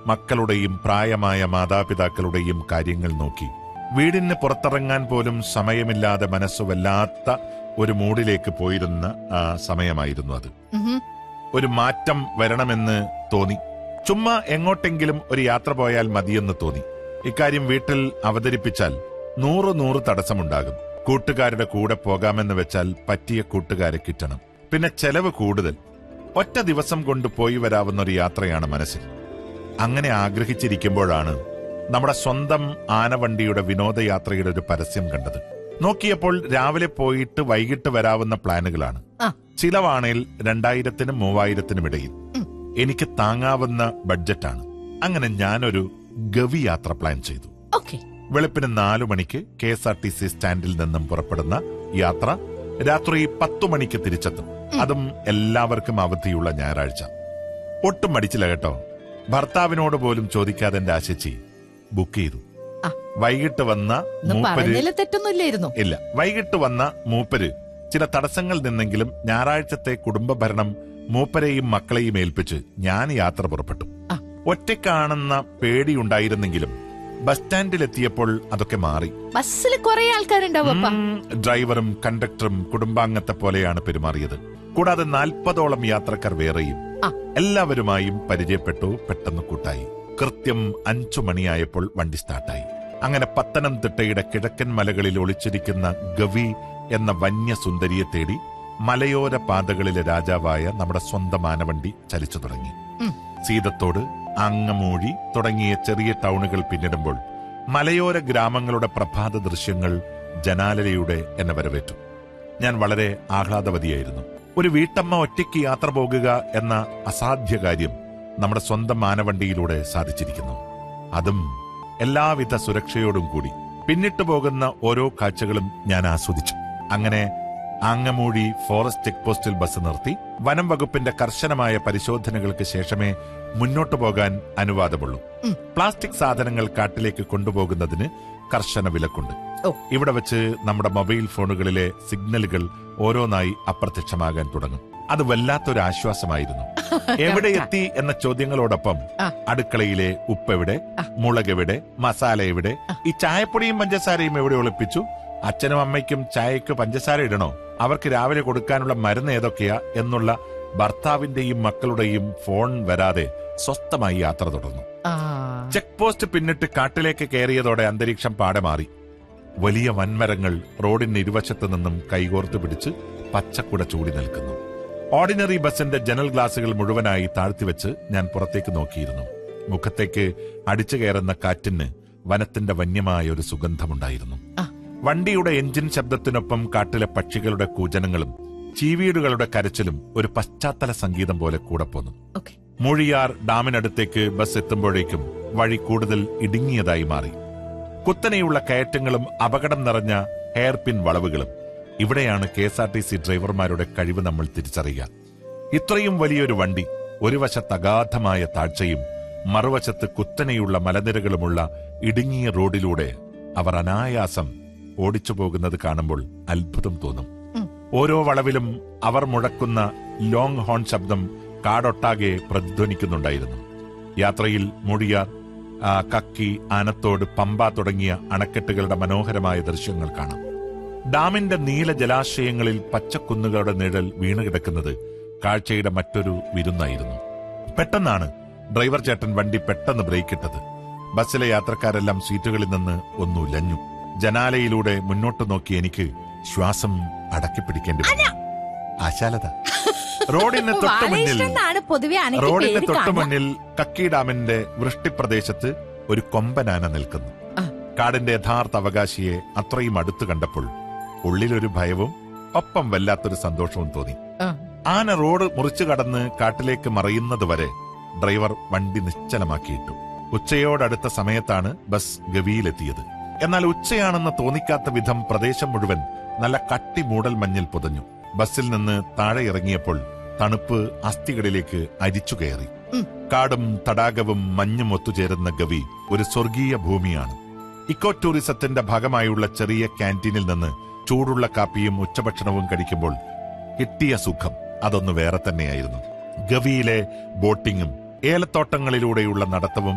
മക്കളുടെയും പ്രായമായ മാതാപിതാക്കളുടെയും കാര്യങ്ങൾ നോക്കി വീടിന് പുറത്തിറങ്ങാൻ പോലും സമയമില്ലാതെ മനസ്സു വല്ലാത്ത ഒരു മൂഡിലേക്ക് പോയിരുന്ന ആ സമയമായിരുന്നു അത് ഉഹും. ഒരു മാറ്റം വരണമെന്ന് തോന്നി ചുമ്മാ എങ്ങോട്ടെങ്കിലും ഒരു യാത്ര പോയാൽ മതിയെന്ന് തോന്നി ഇക്കാര്യം വീട്ടിൽ അവതരിപ്പിച്ചാൽ നൂറ് നൂറ് തടസ്സമുണ്ടാകും കൂട്ടുകാരുടെ കൂടെ പോകാമെന്ന് വെച്ചാൽ പറ്റിയ കൂട്ടുകാരെ കിട്ടണം പിന്നെ ചെലവ് കൂടുതൽ ഒറ്റ ദിവസം കൊണ്ട് പോയി വരാവുന്ന ഒരു യാത്രയാണ് മനസ്സിൽ അങ്ങനെ ആഗ്രഹിച്ചിരിക്കുമ്പോഴാണ് നമ്മുടെ സ്വന്തം ആനവണ്ടിയുടെ വിനോദയാത്രയുടെ ഒരു പരസ്യം കണ്ടത് നോക്കിയപ്പോൾ രാവിലെ പോയിട്ട് വൈകിട്ട് വരാവുന്ന പ്ലാനുകളാണ് ആ. ചിലവാണേൽ രണ്ടായിരത്തിനും മൂവായിരത്തിനും ഇടയിൽ ഉം. എനിക്ക് താങ്ങാവുന്ന ബഡ്ജറ്റാണ് അങ്ങനെ ഞാനൊരു ഗവി യാത്ര പ്ലാൻ ചെയ്തു ഓക്കെ വെളുപ്പിന് നാലു മണിക്ക് K S R T C സ്റ്റാൻഡിൽ നിന്നും പുറപ്പെടുന്ന യാത്ര രാത്രി പത്തു മണിക്ക് തിരിച്ചെത്തും അതും എല്ലാവർക്കും അവധിയുള്ള ഞായറാഴ്ച ഒട്ടും മടിച്ചില്ല കേട്ടോ ഭർത്താവിനോട് പോലും ചോദിക്കാതെ എന്റെ ആശിച്ചി ബുക്ക് ചെയ്തു ആ. വൈകിട്ട് വന്ന ഇന്ന് മൂപ്പര് പറഞ്ഞതിൽ തെറ്റൊന്നുമില്ലായിരുന്നു ഇല്ല വൈകിട്ട് വന്ന മൂപ്പര് ചില തടസ്സങ്ങൾ നിന്നെങ്കിലും ഞായറാഴ്ചത്തെ കുടുംബ ഭരണം മൂപ്പരെയും മക്കളെയും ഏൽപ്പിച്ച് ഞാൻ യാത്ര പുറപ്പെട്ടു ആ. ഒറ്റക്കാണെന്ന പേടിയുണ്ടായിരുന്നെങ്കിലും ബസ് സ്റ്റാൻഡിലെത്തിയപ്പോൾ അതൊക്കെ മാറി ബസ്സിൽ കുറെ ആൾക്കാരുണ്ടാവും അപ്പ ഉം, ഡ്രൈവറും കണ്ടക്ടറും കുടുംബാംഗത്തെ പോലെയാണ് പെരുമാറിയത് കൂടാതെ നാൽപ്പതോളം യാത്രക്കാർ വേറെയും ആ. എല്ലാവരുമായും പരിചയപ്പെട്ടു പെട്ടെന്ന് കൂട്ടായി കൃത്യം അഞ്ചു മണിയായപ്പോൾ വണ്ടി സ്റ്റാർട്ടായി അങ്ങനെ പത്തനംതിട്ടയുടെ കിഴക്കൻ മലകളിൽ ഒളിച്ചിരിക്കുന്ന ഗവി എന്ന വന്യസുന്ദരിയെ തേടി മലയോര പാതകളിലെ രാജാവായ നമ്മുടെ സ്വന്തം ആനവണ്ടി ചലിച്ചു തുടങ്ങി ഉം. സീതത്തോട് അങ്ങമൂഴി തുടങ്ങിയ ചെറിയ ടൗണുകൾ പിന്നിടുമ്പോൾ മലയോര ഗ്രാമങ്ങളുടെ പ്രഭാത ദൃശ്യങ്ങൾ ജനാലയുടെ എന്നെ വരവേറ്റു ഞാൻ വളരെ ആഹ്ലാദവതിയായിരുന്നു ഒരു വീട്ടമ്മ ഒറ്റയ്ക്ക് യാത്ര പോകുക എന്ന അസാധ്യ കാര്യം നമ്മുടെ സ്വന്തം മാനവണ്ടിയിലൂടെ സാധിച്ചിരിക്കുന്നു അതും എല്ലാവിധ സുരക്ഷയോടും കൂടി പിന്നിട്ടു പോകുന്ന ഓരോ കാഴ്ചകളും ഞാൻ ആസ്വദിച്ചു അങ്ങനെ ആങ്ങമൂഴി ഫോറസ്റ്റ് ചെക്ക് പോസ്റ്റിൽ ബസ് നിർത്തി വനം വകുപ്പിന്റെ കർശനമായ പരിശോധനകൾക്ക് ശേഷമേ മുന്നോട്ടു പോകാൻ അനുവാദമുള്ളൂ ഉം. പ്ലാസ്റ്റിക് സാധനങ്ങൾ കാട്ടിലേക്ക് കൊണ്ടുപോകുന്നതിന് കർശന വിലക്കുണ്ട് ഓ. ഇവിടെ വെച്ച് നമ്മുടെ മൊബൈൽ ഫോണുകളിലെ സിഗ്നലുകൾ ഓരോന്നായി അപ്രത്യക്ഷമാകാൻ തുടങ്ങും അത് വല്ലാത്തൊരു ആശ്വാസമായിരുന്നു എവിടെ എത്തി എന്ന ചോദ്യങ്ങളോടൊപ്പം ആ. അടുക്കളയിലെ ഉപ്പെവിടെ ആ. മുളകെവിടെ മസാല എവിടെ ആ. ഈ ചായപ്പൊടിയും പഞ്ചസാരയും എവിടെ ഒളിപ്പിച്ചു അച്ഛനും അമ്മയ്ക്കും ചായക്ക് പഞ്ചസാര ഇടണോ അവർക്ക് രാവിലെ കൊടുക്കാനുള്ള മരുന്ന് ഏതൊക്കെയാ എന്നുള്ള ഭർത്താവിന്റെയും മക്കളുടെയും ഫോൺ വരാതെ സ്വസ്ഥമായി യാത്ര തുടർന്നു ആ ചെക്ക് പോസ്റ്റ് പിന്നിട്ട് കാട്ടിലേക്ക് കയറിയതോടെ അന്തരീക്ഷം പാടെ മാറി വലിയ വൻമരങ്ങൾ റോഡിന് ഇരുവശത്ത് നിന്നും കൈകോർത്ത് പിടിച്ച് പച്ചക്കുട ചൂടി നിൽക്കുന്നു ഓർഡിനറി ബസിന്റെ ജനൽ ഗ്ലാസുകൾ മുഴുവനായി താഴ്ത്തിവെച്ച് ഞാൻ പുറത്തേക്ക് നോക്കിയിരുന്നു മുഖത്തേക്ക് അടിച്ചു കയറുന്ന കാറ്റിന് വനത്തിന്റെ വന്യമായ ഒരു സുഗന്ധമുണ്ടായിരുന്നു ആ. വണ്ടിയുടെ എഞ്ചിൻ ശബ്ദത്തിനൊപ്പം കാട്ടിലെ പക്ഷികളുടെ കൂജനങ്ങളും ചീവീടുകളുടെ കരച്ചിലും ഒരു പശ്ചാത്തല സംഗീതം പോലെ കൂടെ പോന്നു ഓക്കെ മൂഴിയാർ ഡാമിനടുത്തേക്ക് ബസ് എത്തുമ്പോഴേക്കും വഴി കൂടുതൽ ഇടുങ്ങിയതായി മാറി കുത്തനെയുള്ള കയറ്റങ്ങളും അപകടം നിറഞ്ഞ ഹെയർപിൻ വളവുകളും ഇവിടെയാണ് K S R T C ഡ്രൈവർമാരുടെ കഴിവ് നമ്മൾ തിരിച്ചറിയുക ഇത്രയും വലിയൊരു വണ്ടി ഒരു വശത്ത് അഗാധമായ താഴ്ചയും മറുവശത്ത് കുത്തനെയുള്ള മലനിരകളുമുള്ള ഇടുങ്ങിയ റോഡിലൂടെ അവർ അനായാസം ഓടിച്ചു പോകുന്നത് കാണുമ്പോൾ അത്ഭുതം തോന്നും ഉം. ഓരോ വളവിലും അവർ മുഴക്കുന്ന ലോങ് ഹോൺ ശബ്ദം കാടൊട്ടാകെ പ്രതിധ്വനിക്കുന്നുണ്ടായിരുന്നു യാത്രയിൽ മുഴിയാർ ആ, കക്കി ആനത്തോട് പമ്പ തുടങ്ങിയ അണക്കെട്ടുകളുടെ മനോഹരമായ ദൃശ്യങ്ങൾ കാണാം ഡാമിന്റെ നീല ജലാശയങ്ങളിൽ പച്ചക്കുന്നുകളുടെ നിഴൽ വീണുകിടക്കുന്നത് കാഴ്ചയുടെ മറ്റൊരു വിരുന്നായിരുന്നു പെട്ടെന്നാണ് ഡ്രൈവർ ചേട്ടൻ വണ്ടി പെട്ടെന്ന് ബ്രേക്ക് ഇട്ടത് ബസ്സിലെ യാത്രക്കാരെല്ലാം സീറ്റുകളിൽ നിന്ന് ഒന്നു ലഞ്ഞു ജനാലയിലൂടെ മുന്നോട്ട് നോക്കി എനിക്ക് ശ്വാസം അടക്കിപ്പിടിക്കേണ്ടി വന്നു ആശാലത റോഡിന് തൊട്ട് മുന്നിൽ വാഴയിഷ്ടം പൊതുവെ അനക്ക് റോഡിന് പേര് തൊട്ട് കാണുക. മുന്നിൽ കക്കി ഡാമിന്റെ വൃഷ്ടിപ്രദേശത്ത് ഒരു കൊമ്പനാന നിൽക്കുന്നു ആ. കാടിന്റെ യഥാർത്ഥ അവകാശിയെ അത്രയും അടുത്ത് കണ്ടപ്പോൾ ഉള്ളിലൊരു ഭയവും ഒപ്പം വല്ലാത്തൊരു സന്തോഷവും തോന്നി ആ. ആന റോഡ് മുറിച്ചു കടന്ന് കാട്ടിലേക്ക് മറയുന്നത് വരെ ഡ്രൈവർ വണ്ടി നിശ്ചലമാക്കിയിട്ടു ഉച്ചയോടടുത്ത സമയത്താണ് ബസ് ഗവിയിലെത്തിയത് എന്നാൽ ഉച്ചയാണെന്ന് തോന്നിക്കാത്ത വിധം പ്രദേശം മുഴുവൻ നല്ല കട്ടി മൂടൽ മഞ്ഞിൽ പുതഞ്ഞു ബസ്സിൽ നിന്ന് താഴെ ഇറങ്ങിയപ്പോൾ തണുപ്പ് അസ്ഥികളിലേക്ക് അരിച്ചു കയറി ഉം. കാടും തടാകവും മഞ്ഞും ഒത്തുചേരുന്ന ഗവി ഒരു സ്വർഗീയ ഭൂമിയാണ് ഇക്കോ ടൂറിസത്തിന്റെ ഭാഗമായുള്ള ചെറിയ ക്യാൻറ്റീനിൽ നിന്ന് ചൂടുള്ള കാപ്പിയും ഉച്ചഭക്ഷണവും കഴിക്കുമ്പോൾ കിട്ടിയ സുഖം അതൊന്ന് വേറെ തന്നെയായിരുന്നു ഗവിയിലെ ബോട്ടിങ്ങും ഏലത്തോട്ടങ്ങളിലൂടെയുള്ള നടത്തവും